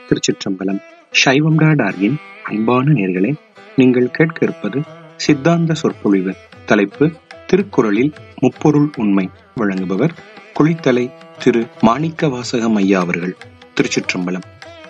திருச்சிற்றம்பலம் சைவம் டாடார்யின் அன்பான நேர்களே நீங்கள் கேட்க இருப்பது சித்தாந்த சொற்பொழிவு தலைப்பு திருக்குறளில் முப்பொருள் உண்மை வழங்குபவர் குளித்தலை திரு மாணிக்க வாசகம் ஐயா அவர்கள் திருச்சிற்றம்பலம்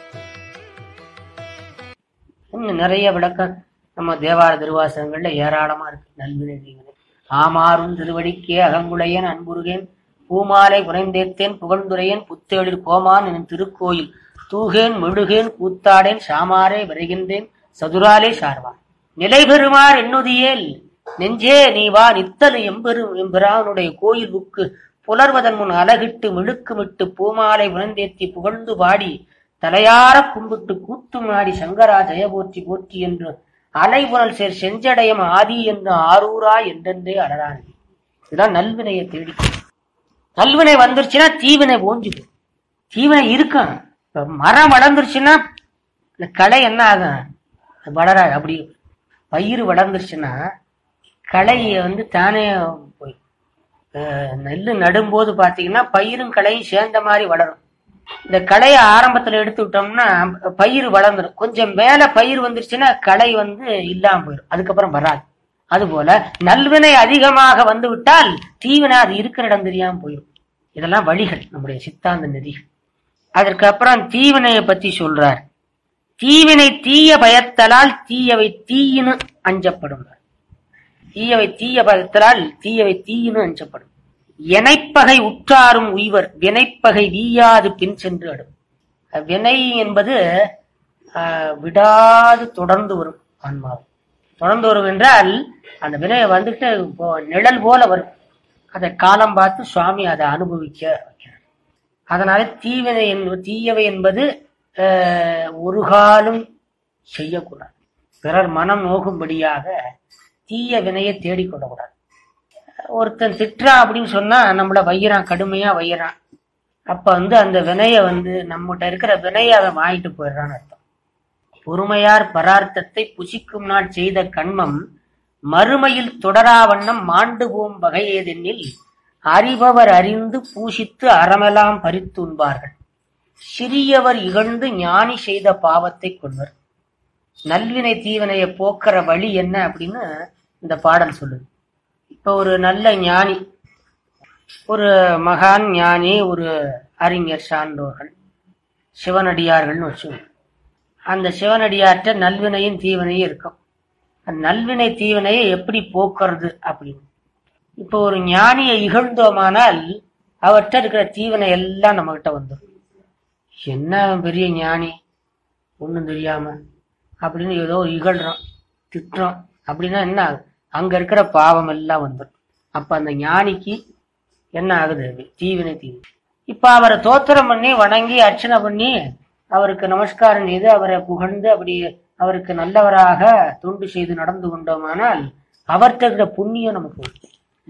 இன்னும் நிறைய விளக்கம் நம்ம தேவார திருவாசகங்கள்ல ஏராளமா இருக்கு நல்வினை தீவினை ஆமாறும் திருவடிக்கே அகங்குளையன் அன்புருகேன் பூமாலை புனைந்தேத்தேன் புகழ்ந்துரையேன் புத்தேளிர் கோமான் எனும் திருக்கோயில் தூகேன் மெழுகேன் கூத்தாடேன் சாமாரே விரைகின்றேன் சதுராலே சார்வான் நிலை பெறுமார் எண்ணுதியேல் நெஞ்சே நீ வா நித்தலு எம்பெரும் எம்பிரானுடைய கோயில் புக்கு புலர்வதன் முன் அலகிட்டு மிழுக்குமிட்டு பூமாலை புனைந்தேத்தி புகழ்ந்து பாடி தலையார கும்பிட்டு கூத்தும் ஆடி சங்கரா ஜெய போற்றி போற்றி என்று அலைபுணல் சேர் செஞ்சடையம் ஆதி என்று ஆரூரா என்றென்றே அடரான் இதுதான் நல்வினையை தேடி நல்வினை வந்துருச்சுன்னா தீவினை ஓஞ்சுது தீவினை இருக்கும் இப்ப மரம் வளர்ந்துருச்சுன்னா இந்த களை என்ன ஆகும் அது வளராது அப்படி பயிர் வளர்ந்துருச்சுன்னா களையை வந்து தானே போய் அஹ் நெல்லு நடும்போது பாத்தீங்கன்னா பயிரும் களையும் சேர்ந்த மாதிரி வளரும் இந்த களையை ஆரம்பத்துல எடுத்து விட்டோம்னா பயிர் வளர்ந்துடும் கொஞ்சம் மேல பயிர் வந்துருச்சுன்னா களை வந்து இல்லாம போயிடும் அதுக்கப்புறம் வராது அதுபோல நல்வினை அதிகமாக வந்து விட்டால் தீவினை அது இருக்கிற இடம் தெரியாம போயிடும் இதெல்லாம் வழிகள் நம்முடைய சித்தாந்த நெறிகள் அதற்கு அப்புறம் தீவினையை பத்தி சொல்றார் தீவினை தீய பயத்தலால் தீயவை தீயினு அஞ்சப்படும் தீயவை தீய பயத்தலால் தீயவை தீயினு அஞ்சப்படும் எனைப்பகை உற்றாரும் உய்வர் வினைப்பகை வீயாது பின் சென்று அடும் வினை என்பது ஆஹ், விடாது தொடர்ந்து வரும் ஆன்மாவும் தொடர்ந்து வரும் என்றால் அந்த வினையை வந்துட்டு இப்போ நிழல் போல வரும் அதை காலம் பார்த்து சுவாமி அதை அனுபவிக்க வைக்கிறார் அதனால தீவினை என்பது தீயவை என்பது ஆஹ், ஒரு காலம் செய்யக்கூடாது பிறர் மனம் நோகும்படியாக தீய வினையை தேடிக்கொள்ளக்கூடாது ஒருத்தன் திட்டுறான் அப்படின்னு சொன்னா நம்மள வையிறான் கடுமையா வையிறான் அப்ப வந்து அந்த வினைய வந்து நம்மகிட்ட இருக்கிற வினையை அதை வாங்கிட்டு போயிடுறான்னு அர்த்தம் பொறுமையார் பரார்த்தத்தை புசிக்கும் நாள் செய்த கண்மம் மறுமையில் தொடராவண்ணம் மாண்டு போம் வகையேதெனில் அறிபவர் அறிந்து பூசித்து அறமெல்லாம் பறித்து உண்பார்கள் சிறியவர் இகழ்ந்து ஞானி செய்த பாவத்தை கொள்வர் நல்வினை தீவினையை போக்குற வழி என்ன அப்படின்னு இந்த பாடல் சொல்லுது இப்ப ஒரு நல்ல ஞானி ஒரு மகான் ஞானி ஒரு அறிஞர் சான்றோர்கள் சிவனடியார்கள்னு வச்சுக்கோங்க அந்த சிவனடியார்ட்ட நல்வினையும் தீவினையும் இருக்கும் அந்த நல்வினை தீவினையை எப்படி போக்குறது அப்படின்னு இப்போ ஒரு ஞானியை இகழ்ந்தோமானால் அவர்கிட்ட இருக்கிற தீவினை எல்லாம் நம்மகிட்ட வந்துடும் என்ன அவன் பெரிய ஞானி ஒன்றும் தெரியாம அப்படின்னு ஏதோ இகழ்றோம் திட்டுறோம் அப்படின்னா என்ன ஆகுது அங்க இருக்கிற பாவம் எல்லாம் வந்துடும் அப்ப அந்த ஞானிக்கு என்ன ஆகுது தீவினை தீவினை இப்ப அவரை தோத்திரம் பண்ணி வணங்கி அர்ச்சனை பண்ணி அவருக்கு நமஸ்காரம் செய்து அவரை புகழ்ந்து அப்படி அவருக்கு நல்லவராக தொண்டு செய்து நடந்து கொண்டோமானால் அவர்கிட்ட இருக்கிற புண்ணியம் நமக்கு வரும்.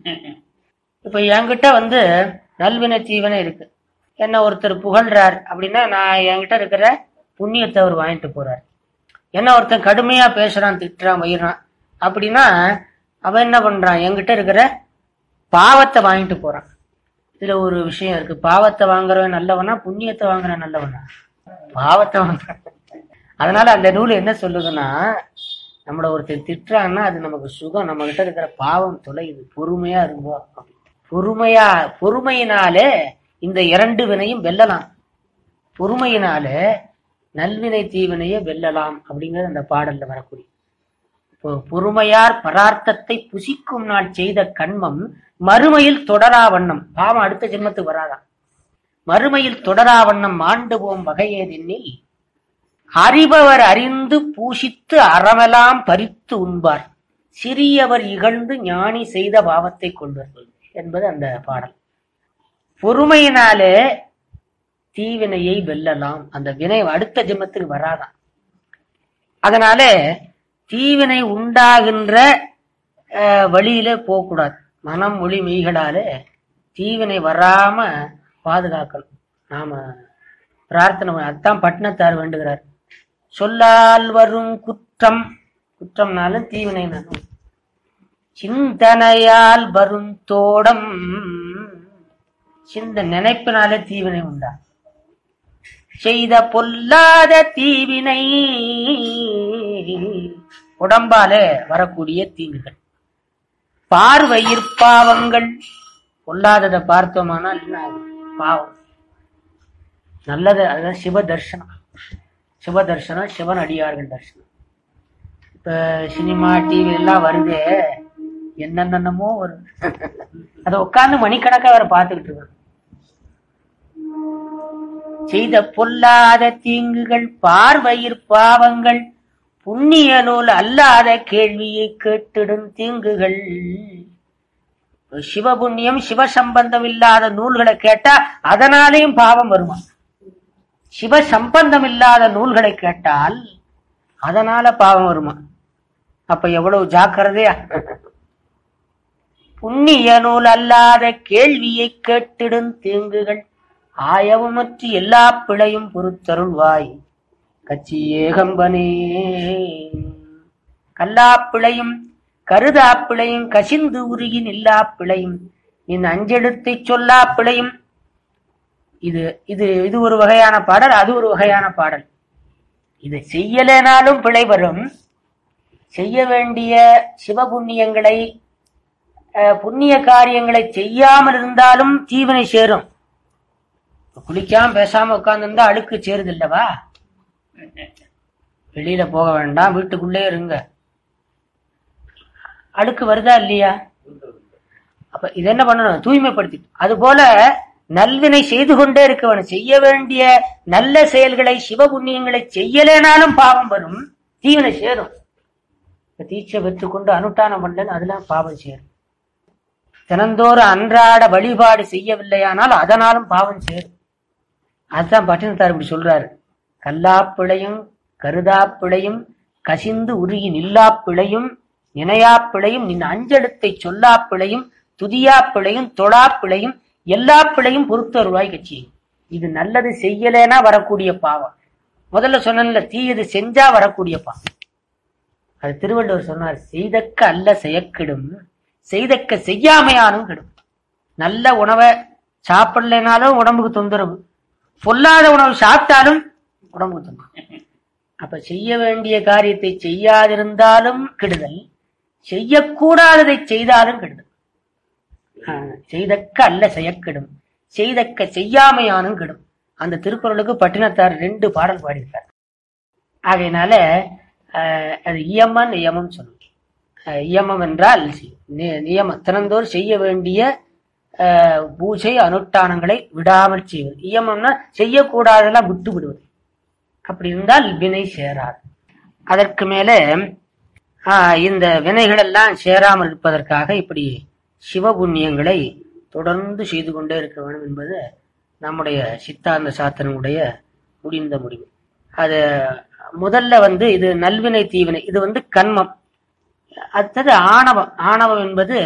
இப்ப என்கிட்ட வந்து நல்வினை தீவினை இருக்கு என்ன ஒருத்தர் புகழ்றார் அப்படின்னா நான் என்கிட்ட இருக்கிற புண்ணியத்தை அவர் வாங்கிட்டு போறார் என்ன ஒருத்தன் கடுமையா பேசுறான் திட்டுறான் வயிறான் அப்படின்னா அவன் என்ன பண்றான் என்கிட்ட இருக்கிற பாவத்தை வாங்கிட்டு போறான் இதுல ஒரு விஷயம் இருக்கு பாவத்தை வாங்குறவன் நல்லவனா புண்ணியத்தை வாங்குறவன் நல்லவனா பாவத்தை வாங்குறான் அதனால அந்த நூல் என்ன சொல்லுதுன்னா நம்மள ஒருத்தன் திட்டுறான்னா அது நமக்கு சுகம் நம்ம கிட்ட இருக்கிற பாவம் தொலையுது பொறுமையா இருந்தோம் பொறுமையா பொறுமையினாலே இந்த இரண்டு வினையும் வெல்லலாம் பொறுமையினாலே நல்வினை தீவினையை வெல்லலாம் அப்படிங்கிறது அந்த பாடல்ல வரக்கூடிய இப்போ பொறுமையார் பரார்த்தத்தை புசிக்கும் நாள் செய்த கண்மம் மறுமையில் தொடரா வண்ணம் பாவம் அடுத்த ஜென்மத்துக்கு வராதாம் மறுமையில் தொடரா வண்ணம் மாண்டு போம் வகையேதெனில் அறிபவர் அறிந்து பூஷித்து அறமெல்லாம் பறித்து உண்பார் சிறியவர் இகழ்ந்து ஞானி செய்த பாவத்தை கொள்வர் என்பது அந்த பாடல் பொறுமையினாலே தீவினையை வெல்லலாம் அந்த வினை அடுத்த ஜென்மத்துக்கு வராதாம் அதனால தீவினை உண்டாகின்ற அஹ், வழியிலே போகக்கூடாது மனம் மொழி மெய்களாலே தீவினை வராம பாதுகாக்கணும் நாம பிரார்த்தனை பண்ண- அதான் பட்டினத்தார் வேண்டுகிறார் சொல்லால் வரும் குற்றம் குற்றம்னாலும் தீவினைனாலும் சிந்தனையால் வரும் தோடம் சிந்த நினைப்பினாலே தீவினை உண்டா செய்த பொல்லாத தீவினை உடம்பாலே வரக்கூடிய தீங்குகள் பார்வையிற்பாவங்கள் பொல்லாததை பார்த்தோமானால் என்ன ஆகும்? பாவம் நல்லது அதுதான் சிவ தர்சனம் சிவ தர்சனம் சிவன் அடியார்கள் தர்சனம் இப்ப சினிமா டிவி எல்லாம் வருது என்னென்னமோ வரும் அதை உட்கார்ந்து மணிக்கணக்கா வேற பார்த்துக்கிட்டு இருக்காங்க செய்த பொல்லாத தீங்குகள் பார்வையிற் பாவங்கள் புண்ணிய நூல் அல்லாத கேள்வியை கேட்டிடும் தீங்குகள் சிவபுண்ணியம் சிவ சம்பந்தம் இல்லாத நூல்களை கேட்டா அதனாலேயும் பாவம் வருமா சிவ சம்பந்தம் இல்லாத நூல்களை கேட்டால் அதனால பாவம் வருமா அப்ப எவ்வளவு ஜாக்கிரதையா புண்ணிய நூல் அல்லாத கேள்வியை கேட்டிடும் தீங்குகள் ஆயவமற்று எல்லா பிழையும் பொறுத்தருள்வாய் கச்சி ஏகம்பனே கல்லாப்பிழையும் கருதாப்பிழையும் கசிந்து உருகி நில்லா பிழையும் நின் அஞ்செழுத்தை சொல்லா பிழையும் இது இது இது ஒரு வகையான பாடல் அது ஒரு வகையான பாடல் இதை செய்யலேனாலும் பிழை வரும் செய்ய வேண்டிய சிவபுண்ணியங்களை அஹ், புண்ணிய காரியங்களை செய்யாமல் இருந்தாலும் தீவினை சேரும் இப்ப குளிக்காம பேசாம உட்கார்ந்து அழுக்கு சேருது இல்லவா வெளியில போக வேண்டாம் வீட்டுக்குள்ளே இருங்க அழுக்கு வருதா இல்லையா அப்ப இது என்ன பண்ணணும் தூய்மைப்படுத்தி அது போல நல்வினை செய்து கொண்டே இருக்க வேணும் செய்ய வேண்டிய நல்ல செயல்களை சிவபுண்ணியங்களை செய்யலேனாலும் பாவம் வரும் தீவினை சேரும் இப்ப தீட்சை பெற்றுக்கொண்டு அனுஷ்டானம் பண்ணலன்னு அதெல்லாம் பாவம் சேரும் தினந்தோறும் அன்றாட வழிபாடு செய்யவில்லையானால் அதனாலும் பாவம் சேரும் அதுதான் பட்டினத்தார் இப்படி சொல்றாரு கல்லாப்பிழையும் கருதாப்பிழையும் கசிந்து உருகி நில்லாப்பிழையும் நினையாப்பிழையும் நின் அஞ்செழுத்தை சொல்லாப்பிழையும் துதியாப்பிழையும் தொழாப்பிழையும் எல்லா பிழையும் பொறுத்தருவாய் கட்சி இது நல்லது செய்யலேனா வரக்கூடிய பாவம் முதல்ல சொன்னேன்ல தீயது செஞ்சா வரக்கூடிய பாவம் அது திருவள்ளுவர் சொன்னார் செய்தக்க அல்ல செயக்கிடும் செய்தக்க செய்யாமையானும் கெடும் நல்ல உணவை சாப்பிடலைனாலும் உடம்புக்கு தொந்தரவு பொல்லாத உணவு சாப்பிட்டாலும் உடம்புக்கு தொந்தரவு அப்ப செய்ய வேண்டிய காரியத்தை செய்யாதிருந்தாலும் கெடுதல் செய்யக்கூடாததை செய்தாலும் கெடுதல் ஆஹ், செய்தக்க அல்ல செயக்கெடும் செய்தக்க செய்யாமையானும் கெடும் அந்த திருக்குறளுக்கு பட்டினத்தார் ரெண்டு பாடல் பாடியிருக்கார் ஆகையினால ஆஹ், அது இயம நியமம் சொல்லும் ஆஹ், இயமம் என்றால் நி- நியமம் தினந்தோறும் செய்ய வேண்டிய ஆஹ், பூஜை அனுஷ்டானங்களை விடாமல் செய்வது இயமம்னா செய்யக்கூடாதெல்லாம் விட்டு விடுவது அப்படி இருந்தால் வினை சேராது அதற்கு மேலே ஆஹ், இந்த வினைகள் எல்லாம் சேராமல் இருப்பதற்காக இப்படி சிவபுண்ணியங்களை தொடர்ந்து செய்து கொண்டே இருக்க வேண்டும் என்பது நம்முடைய சித்தாந்த சாத்திரனுடைய முடிந்த முடிவு அது முதல்ல வந்து இது நல்வினை தீவினை இது வந்து கண்மம் அடுத்தது ஆணவம் ஆணவம் என்பது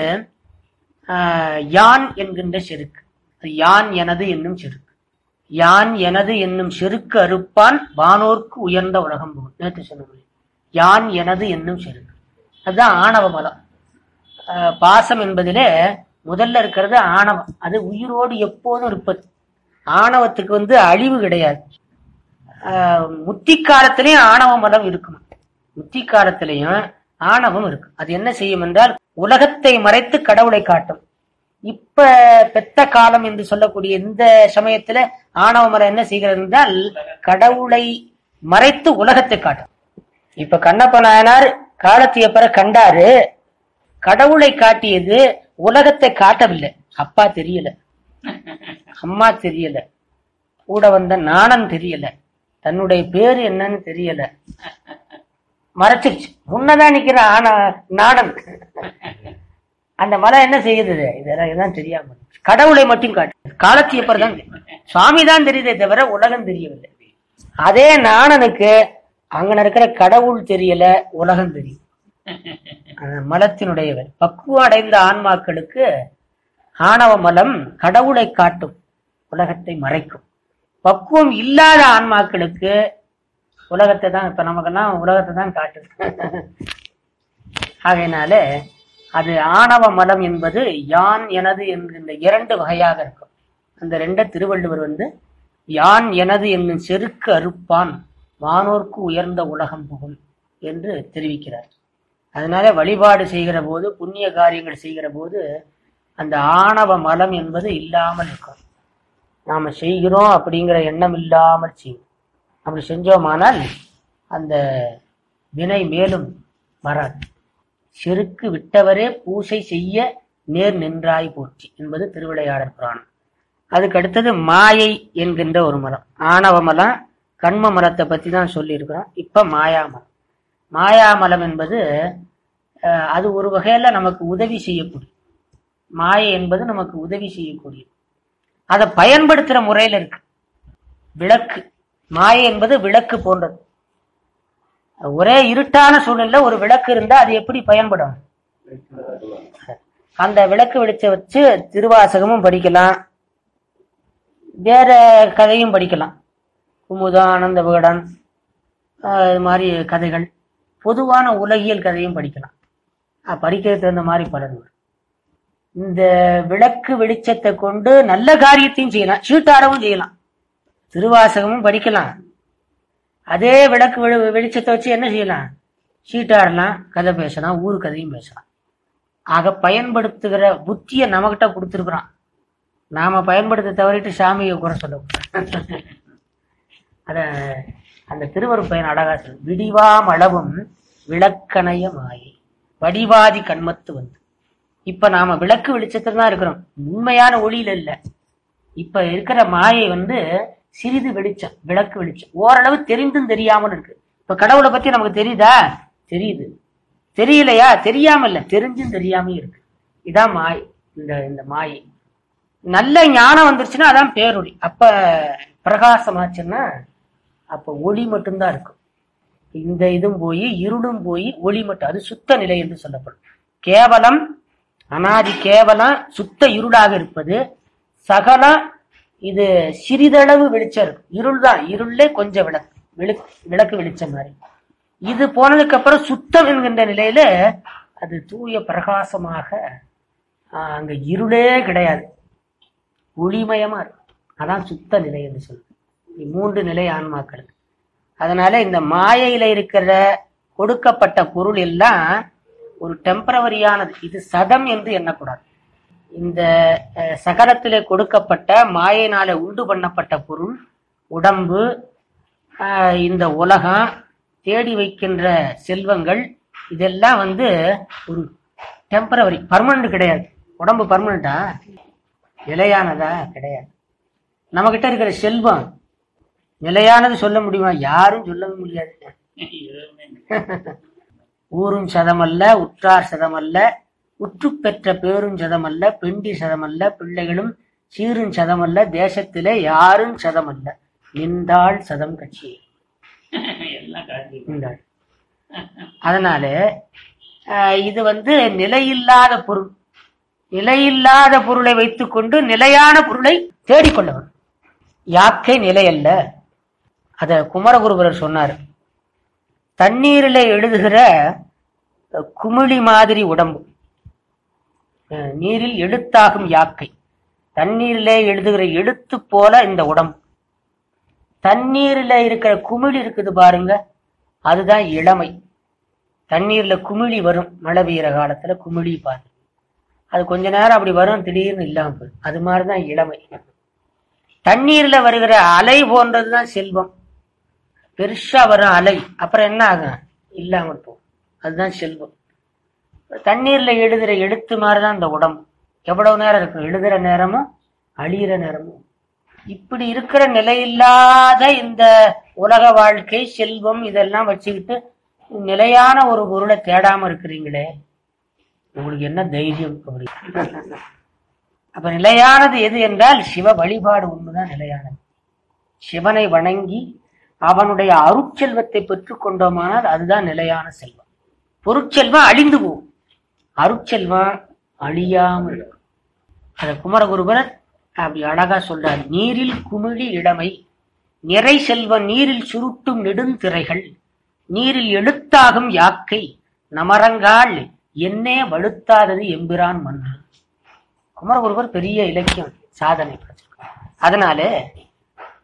ஆஹ், யான் என்கின்ற செருக்கு அது யான் எனது என்னும் செருக்கு யான் எனது என்னும் செருக்கு அறுப்பான் வானோர்க்கு உயர்ந்த உலகம் போகும் நேற்று சொன்ன மாதிரி. யான் எனது என்னும் செருக்கு அதுதான் ஆணவ மலம் ஆஹ் பாசம் என்பதிலே முதல்ல இருக்கிறது ஆணவம் அது உயிரோடு எப்போதும் இருப்பது ஆணவத்துக்கு வந்து அழிவு கிடையாது ஆஹ் முத்தி காலத்திலையும் ஆணவ மலம் இருக்கும் முத்தி காலத்திலையும் ஆணவம் இருக்கு அது என்ன செய்யும் என்றால் உலகத்தை மறைத்து கடவுளை காட்டும் இப்ப பெத்த காலம் என்று சொல்லக்கூடிய இந்த சமயத்துல ஆணவ மலம் என்ன செய்கிறது என்றால் கடவுளை மறைத்து உலகத்தை காட்டும் இப்ப கண்ணப்ப நாயனார் காலத்தியப்பற கண்டாரு கடவுளை காட்டியது உலகத்தை காட்டவில்லை அப்பா தெரியல அம்மா தெரியல கூட வந்த நாணன் தெரியல தன்னுடைய பேரு என்னன்னு தெரியல மறைச்சிருச்சு முன்னதான் நிக்கிற ஆன நாணன் அந்த மலை என்ன செய்யுது இதெல்லாம் இதான் தெரியாம இருக்கு. கடவுளை மட்டும் காட்டு காலத்தியப்பர் தான் தெரியும். சுவாமி தான் தெரியுதே தவிர உலகம் தெரியவில்லை அதே நாணனுக்கு அங்க இருக்கிற கடவுள் தெரியல உலகம் தெரியும் அந்த மலத்தினுடையவர் பக்குவம் அடைந்த ஆன்மாக்களுக்கு ஆணவ மலம் கடவுளை காட்டும் உலகத்தை மறைக்கும் பக்குவம் இல்லாத ஆன்மாக்களுக்கு உலகத்தை தான் இப்ப நமக்கெல்லாம் உலகத்தை தான் காட்டுது ஆகையினால அது ஆணவ மலம் என்பது யான் எனது என்கின்ற இரண்டு வகையாக இருக்கும் அந்த ரெண்ட திருவள்ளுவர் வந்து யான் எனது என்னும் செருக்கு அறுப்பான் வானோர்க்கு உயர்ந்த உலகம் புகும் என்று தெரிவிக்கிறார் அதனால வழிபாடு செய்கிற போது புண்ணிய காரியங்கள் செய்கிற போது அந்த ஆணவ மலம் என்பது இல்லாமல் இருக்கும் நாம செய்கிறோம் அப்படிங்கிற எண்ணம் இல்லாமல் செய்யும் அப்படி செஞ்சோமானால் அந்த வினை மேலும் வராது செருக்கு விட்டவரே பூசை செய்ய நேர் நின்றாய் போற்றி என்பது திருவிளையாடற் புராணம் அதுக்கு அடுத்தது மாயை என்கின்ற ஒரு மரம் ஆணவ மலம் கண்ம மரத்தை பத்தி தான் சொல்லியிருக்கிறோம் இப்ப மாயாமலம் மாயாமலம் என்பது அஹ், அது ஒரு வகையில நமக்கு உதவி செய்யக்கூடிய மாயை என்பது நமக்கு உதவி செய்யக்கூடியது அதை பயன்படுத்துற முறையில இருக்கு விளக்கு மாயை என்பது விளக்கு போன்றது ஒரே இருட்டான சூழ்நிலை ஒரு விளக்கு இருந்தா அது எப்படி பயன்படும் அந்த விளக்கு வெளிச்ச வச்சு திருவாசகமும் படிக்கலாம் வேற கதையும் படிக்கலாம் குமுதம் ஆனந்த விகடன் ஆஹ் இது மாதிரி கதைகள் பொதுவான உலகியல் கதையும் படிக்கலாம் ஆஹ் படிக்கிறதுக்கு தகுந்த மாதிரி பலன் வரும் இந்த விளக்கு வெளிச்சத்தை கொண்டு நல்ல காரியத்தையும் செய்யலாம் சீட்டாடவும் செய்யலாம் திருவாசகமும் படிக்கலாம் அதே விளக்கு வெளி- வெளிச்சத்தை வச்சு என்ன செய்யலாம் சீட்டாடலாம் கதை பேசலாம் ஊர் கதையும் பேசலாம் ஆக பயன்படுத்துகிற புத்தியை நம்மகிட்ட கொடுத்துருக்குறான் நாம பயன்படுத்த தவறிட்டு சாமியை குறை சொல்ல அத அந்த திருவருட் பயன் அழகா சொல்லு விடிவாம் அளவும் விளக்கணைய மாயை வடிவாதி கண்மத்து வந்து இப்ப நாம விளக்கு வெளிச்சத்துல தான் இருக்கிறோம் உண்மையான ஒளியில இல்ல இப்ப இருக்கிற மாயை வந்து சிறிது வெளிச்சம் விளக்கு வெளிச்சம் ஓரளவு தெரிந்தும் தெரியாமல் இருக்கு இப்ப கடவுளை பத்தி நமக்கு தெரியுதா தெரியுது தெரியலையா தெரியாம இல்ல தெரிஞ்சும் தெரியாம இருக்கு இதான் மாய் இந்த இந்த மாயை நல்ல ஞானம் வந்துருச்சுன்னா அதான் பேரொளி அப்ப பிரகாசமாச்சுன்னா அப்ப ஒளி மட்டும்தான் இருக்கும் இந்த இதும் போய் இருளும் போய் ஒளி மட்டும் அது சுத்த நிலை என்று சொல்லப்படும் கேவலம் அனாதி கேவலம் சுத்த இருளாக இருப்பது சகலம் இது சிறிதளவு வெளிச்சம் இருக்கும் இருள் தான் இருளே கொஞ்சம் விளக்கு விளக்கு விளக்கு வெளிச்சம் மாதிரி இது போனதுக்கு அப்புறம் சுத்தம் என்கின்ற நிலையில அது தூய பிரகாசமாக ஆஹ், அங்க இருளே கிடையாது ஒளிமயமா இருக்கும் அதான் சுத்த நிலை என்று சொல்லுது இது மூன்று நிலை ஆன்மாக்களுக்கு அதனால இந்த மாயையில இருக்கிற கொடுக்கப்பட்ட பொருள் எல்லாம் ஒரு டெம்பரவரியானது இது சதம் என்று எண்ணக்கூடாது இந்த அஹ், சகலத்திலே கொடுக்கப்பட்ட மாயினால உண்டு பண்ணப்பட்ட பொருள் உடம்பு ஆஹ், இந்த உலகம் தேடி வைக்கின்ற செல்வங்கள் இதெல்லாம் வந்து ஒரு டெம்பரவரி பர்மனன்ட் கிடையாது உடம்பு பர்மனண்டா நிலையானதா கிடையாது நம்ம கிட்ட இருக்கிற செல்வம் நிலையானது சொல்ல முடியுமா யாரும் சொல்லவே முடியாது ஊரும் சதமல்ல உற்றார் சதமல்ல உற்று பெற்ற பேரும் சதமல்ல பெண்டி சதமல்ல பிள்ளைகளும் சீரும் சதமல்ல தேசத்திலே யாரும் சதமல்ல நின்றாள் சதம் கட்சி நின்றாள் அதனால ஆஹ், இது வந்து நிலையில்லாத பொருள் நிலையில்லாத பொருளை வைத்துக்கொண்டு நிலையான பொருளை தேடிக்கொள்ளவன் யாக்கை நிலை அல்ல அத குமரகுருபரர் சொன்னார் தண்ணீரில் எழுதுகிற அஹ், குமிழி மாதிரி உடம்பு அஹ், நீரில் எழுத்தாகும் யாக்கை தண்ணீரிலே எழுதுகிற எழுத்து போல இந்த உடம்பு தண்ணீரில் இருக்கிற குமிழி இருக்குது பாருங்க அதுதான் இளமை தண்ணீர்ல குமிழி வரும் மழை பெய்யுற காலத்துல குமிழி பாரு அது கொஞ்ச நேரம் அப்படி வரும் திடீர்னு இல்லாம போயிடும் அது மாதிரிதான் இளமை தண்ணீர்ல வருகிற அலை போன்றதுதான் செல்வம் பெருசா வரும் அலை அப்புறம் என்ன ஆகும் இல்லாமல் போகும் அதுதான் செல்வம் தண்ணீர்ல எழுதுற எழுத்து மாதிரிதான் இந்த உடம்பு எவ்வளவு நேரம் இருக்கும் எழுதுற நேரமும் அழியிற நேரமும் இப்படி இருக்கிற நிலையில்லாத இந்த உலக வாழ்க்கை செல்வம் இதெல்லாம் வச்சுக்கிட்டு நிலையான ஒரு பொருளை தேடாம இருக்கிறீங்களே உங்களுக்கு என்ன தைரியம் அப்படி அப்ப நிலையானது எது என்றால் சிவ வழிபாடு ஒண்ணுதான் நிலையானது சிவனை வணங்கி அவனுடைய அருட்செல்வத்தை பெற்றுக் கொண்டோமானால் அதுதான் நிலையான செல்வம் பொருட்செல்வம் அழிந்து போகும் அருட்செல்வம் அழியாமல் இருக்கும் அத குமரகுருபரர் அப்படி அழகா சொல்றார் நீரில் குமிழி இளமை நிறை செல்வ நீரில் சுருட்டும் நெடுந்திரைகள் நீரில் எழுத்தாகும் யாக்கை நமரங்கால் என்னே வழுத்தாதது எம்பிரான் மன்று குமரகுருபர் பெரிய இலக்கியம் சாதனை படைச்சிருக்கார். அதனால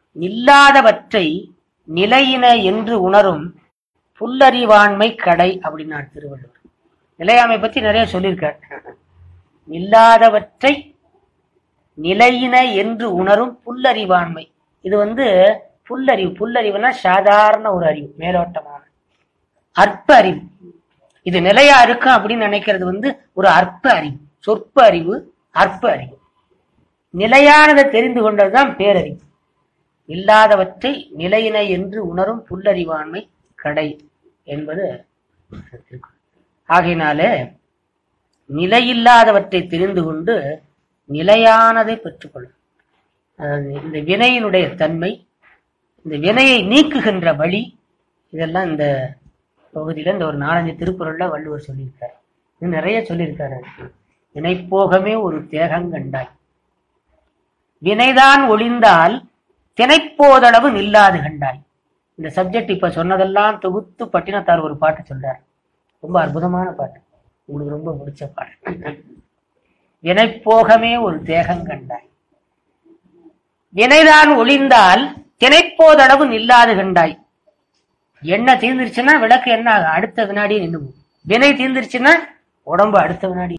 நில்லாதவற்றை நிலையின என்று உணரும் புல்லறிவாண்மை கடை அப்படின்னார் திருவள்ளுவர் நிலையாமை பத்தி நிறைய சொல்லியிருக்கார் நில்லாதவற்றை நிலையின என்று உணரும் புல்லறிவாண்மை இது வந்து புல்லறிவு புல்லறிவுனா சாதாரண ஒரு அறிவு மேலோட்டமான அற்ப அறிவு இது நிலையா இருக்கும் அப்படின்னு நினைக்கிறது வந்து ஒரு அற்ப அறிவு சொற்ப அறிவு அற்ப அறிவு நிலையானதை தெரிந்து கொண்டதுதான் பேரறிவு இல்லாதவற்றை நிலையின என்று உணரும் புல்லறிவாண்மை கடை என்பது திருக்குறள். ஆகையினாலே நிலையில்லாதவற்றை தெரிந்து கொண்டு நிலையானதை பெற்றுக்கொள்ளும் அதாவது இந்த வினையினுடைய தன்மை இந்த வினையை நீக்குகின்ற வழி இதெல்லாம் இந்த பகுதியில இந்த ஒரு நாலஞ்சு திருக்குறள்ல வள்ளுவர் சொல்லியிருக்காரு இது நிறைய சொல்லியிருக்காரு வினைப்போகமே ஒரு தேகங்கண்டாய் வினைதான் ஒளிந்தால் தினைப்போதளவு நில்லாது கண்டாய் இந்த சப்ஜெக்ட் இப்ப சொன்னதெல்லாம் தொகுத்து பட்டினத்தார் ஒரு பாட்டு சொல்றார் ரொம்ப அற்புதமான பாட்டு உங்களுக்கு ரொம்ப பிடிச்ச பாட்டு வினைப்போகமே ஒரு தேகம் கண்டாய் வினைதான் ஒளிந்தால் தினைப்போதளவு நில்லாது கண்டாய் எண்ணெய் தீர்ந்துருச்சுன்னா விளக்கு என்ன ஆகும் அடுத்த வினாடியே நின்று போகும். வினை தீர்ந்துருச்சுன்னா உடம்பு அடுத்த வினாடி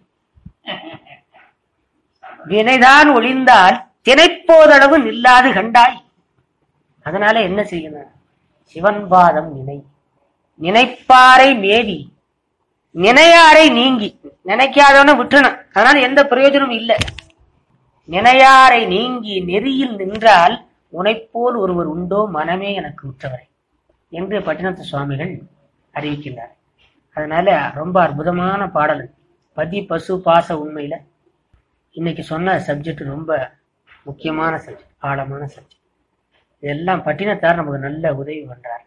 வினைதான் ஒளிந்தால் தினைப்போதளவு நில்லாது கண்டாய் அதனால என்ன செய்யணும் சிவன் பாதம் நினை நினைப்பாரை மேவி நினையாரை நீங்கி நினைக்காதவன விட்டுணும் அதனால எந்த பிரயோஜனமும் இல்லை நினையாரை நீங்கி நெறியில் நின்றால் உனைப்போல் ஒருவர் உண்டோ மனமே எனக்கு உற்றவரை என்று பட்டினத்து சுவாமிகள் அறிவிக்கின்றார் அதனால ரொம்ப அற்புதமான பாடல் பதி பசு பாச உண்மையில இன்னைக்கு சொன்ன சப்ஜெக்ட் ரொம்ப முக்கியமான சப்ஜெக்ட் ஆழமான சப்ஜெக்ட் இதெல்லாம் பட்டினத்தார் நமக்கு நல்ல உதவி பண்றார்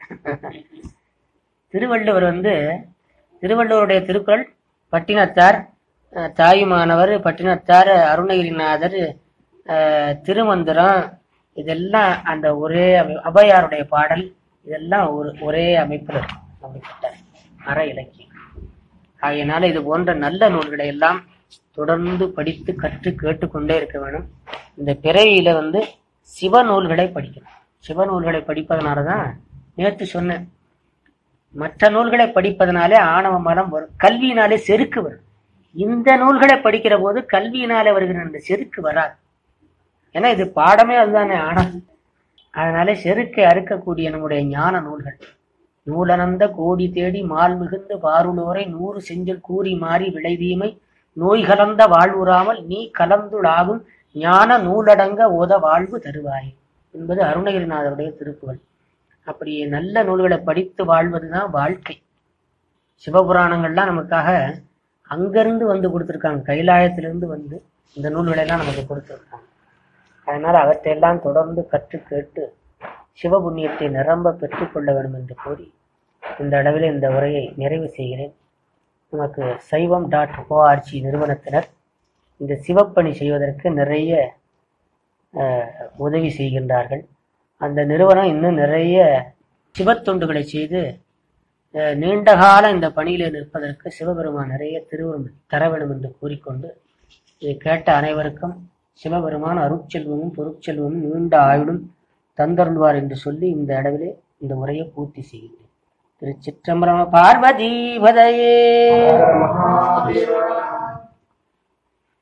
திருவள்ளுவர் வந்து திருவள்ளுவருடைய திருக்குறள் பட்டினத்தார் அஹ், தாயுமானவர் பட்டினத்தார் அருணகிரிநாதர் அஹ், திருமந்திரம் இதெல்லாம் அந்த ஒரே அமை- அபயாருடைய பாடல் இதெல்லாம் ஒரு ஒரே அமைப்பில் இருக்கும் அப்படிப்பட்ட அற இலக்கியம் ஆகையினால இது போன்ற நல்ல நூல்களை எல்லாம் தொடர்ந்து படித்து கற்று கேட்டுக்கொண்டே இருக்க வேணும் இந்த பிறவியில வந்து சிவ நூல்களை படிக்கணும் சிவ நூல்களை படிப்பதனாலதான் நேற்று சொன்னேன் மற்ற நூல்களை படிப்பதனாலே ஆணவ மனம் வரும் கல்வியினாலே செருக்கு வரும் இந்த நூல்களை படிக்கிற போது கல்வியினாலே வருகிற அந்த செருக்கு வராது ஏன்னா இது பாடமே அதுதானே ஆணவம் அதனால செருக்கை அறுக்கக்கூடிய நம்முடைய ஞான நூல்கள் நூலனந்த கோடி தேடி மால் மிகுந்த வாருளோரை நூறு செஞ்சல் கூறி மாறி விளைதீமை நோய் கலந்த வாழ்வுறாமல் நீ கலந்துளாகும் ஞான நூலடங்க ஓத வாழ்வு தருவாய் என்பது அருணகிரிநாதருடைய திருப்புகள் அப்படி நல்ல நூல்களை படித்து வாழ்வதுதான் வாழ்க்கை சிவபுராணங்கள்லாம் நமக்காக அங்கிருந்து வந்து கொடுத்துருக்காங்க கைலாயத்திலிருந்து வந்து இந்த நூல்களை எல்லாம் நமக்கு கொடுத்துருக்காங்க அதனால அவற்றையெல்லாம் தொடர்ந்து கற்று கேட்டு சிவபுண்ணியத்தை நிரம்ப பெற்றுக்கொள்ள வேண்டும் என்று கூறி இந்த அளவில் இந்த உரையை நிறைவு செய்கிறேன் நமக்கு சைவம் டாட் ஓஆர்ஜி நிறுவனத்தினர் இந்த சிவப்பணி செய்வதற்கு நிறைய அஹ், உதவி செய்கின்றார்கள் அந்த நிறுவனம் இன்னும் நிறைய சிவத்தொண்டுகளை செய்து அஹ், நீண்ட காலம் இந்த பணியிலே நிற்பதற்கு சிவபெருமான் நிறைய திருவுருள் தர வேண்டும் என்று கூறிக்கொண்டு இதை கேட்ட அனைவருக்கும் சிவபெருமான் அருட்செல்வமும் பொருட்செல்வமும் நீண்ட ஆயுளும் தந்தருள்வார் என்று சொல்லி இந்த அளவிலே இந்த உரையை பூர்த்தி செய்கின்றேன் திருச்சிற்றம்பரம் பார்வதி பதையே